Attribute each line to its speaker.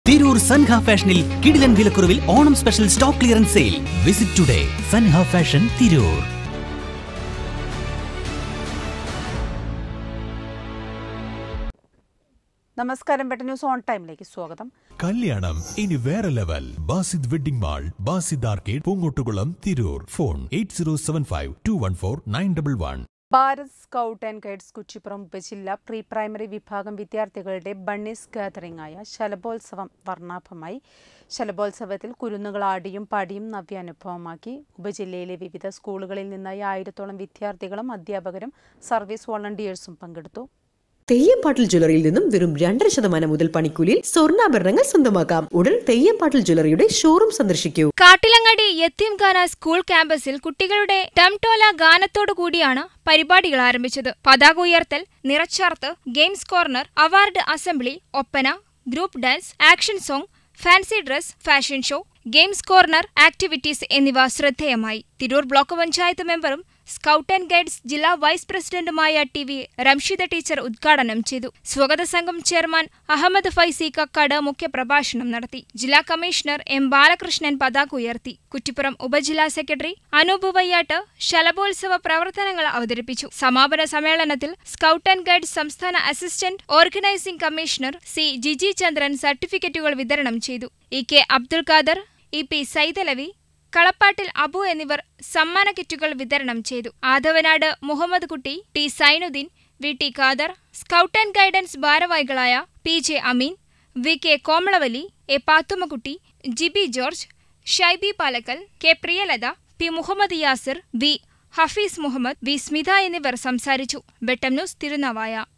Speaker 1: തിരൂർ സൻഹ ഫാഷനിൽ കിടിലൻ വിലക്കുറവിൽ Onam special stock clearance sale visit today Sanha fashion Tirur
Speaker 2: നമസ്കാരം പെട്ട ന്യൂസ് ഓൺ ടൈമിലേക്ക് സ്വാഗതം
Speaker 3: കല്യാണം ഇനി വേറെ level Basid wedding mall Basid arcade Poongottukulam Tirur phone eight zero seven five two one four nine double one
Speaker 2: Bharat scout and guides Kuchippuram ഉപജില്ല പ്രീ പ്രൈമറി വിഭാഗം വിദ്യാർത്ഥികളുടെ ബണ്ണീസ് ഗാദറിംഗ് ആയ ശലഭോത്സവം വർണ്ണാഭമായി ശലഭോത്സവത്തിൽ കുരുന്നുകൾ ആടിയും പാടിയും നവ്യാനുഭവമാക്കി ഉപജില്ലയിലെ വിവിധ സ്കൂളുകളിൽ നിന്നായി ആയിരത്തോളം വിദ്യാർത്ഥികളും അധ്യാപകരും സർവീസ് വോളണ്ടിയേഴ്സും പങ്കെടുത്തു
Speaker 4: തെയ്യംപാട്ടിൽ ജ്വല്ലറിയിൽ നിന്നും വെറും രണ്ടര ശതമാനം മുതൽ പണിക്കൂലിയിൽ സ്വർണ്ണാഭരണങ്ങൾ സ്വന്തമാക്കാം ഉടൻ തെയ്യംപാട്ടിൽ ജ്വല്ലറിയുടെ ഷോറൂം സന്ദർശിക്കൂ
Speaker 5: കാട്ടിലങ്ങാടി യത്തീംഖാന സ്കൂൾ ക്യാമ്പസിൽ കുട്ടികളുടെ ടംടോല ഗാനത്തോടു കൂടിയാണ് പരിപാടികൾ ആരംഭിച്ചത് പതാക ഉയർത്തൽ നിറച്ചാർത്ത് games corner award assembly Oppana group dance action song fancy dress fashion show games corner activities എന്നിവ ശ്രദ്ധേയമായി തിരൂർ ബ്ലോക്ക് പഞ്ചായത്ത് മെമ്പറും സ്കൗട്ട് ആൻഡ് ഗൈഡ്സ് ജില്ലാ വൈസ് പ്രസിഡന്റുമായ ടി വി റംഷിദ ടീച്ചർ ഉദ്ഘാടനം ചെയ്തു സ്വാഗത സംഘം ചെയർമാൻ അഹമ്മദ് ഫൈസി കക്കാട് മുഖ്യപ്രഭാഷണം നടത്തി ജില്ലാ കമ്മീഷണർ എം ബാലകൃഷ്ണൻ പതാക ഉയർത്തി കുറ്റിപ്പുറം ഉപജില്ലാ സെക്രട്ടറി അനൂപ് വയ്യാട്ട് ശലഭോത്സവ പ്രവർത്തനങ്ങൾ അവതരിപ്പിച്ചു സമാപന സമ്മേളനത്തിൽ സ്കൗട്ട് ആൻഡ് ഗൈഡ്സ് സംസ്ഥാന assistant organising commissioner C Jiji Chandran സർട്ടിഫിക്കറ്റുകൾ വിതരണം ചെയ്തു E K Abdul Khader E P Saithalavi Kalappattil Abu എന്നിവർ സമ്മാന കിറ്റുകൾ വിതരണം ചെയ്തു Athavanad Muhammad Kutty T Sainudheen V T Khader scout and guidance ഭാരവാഹികളായ P J Ameen V K Komalavalli A Pathummakutty Jibi George Shaibi Palakkal K Priyalatha P Muhammad Yasir V Hafeez Muhammad V Smitha എന്നിവർ സംസാരിച്ചു വെട്ടം ന്യൂസ് തിരുനാവായ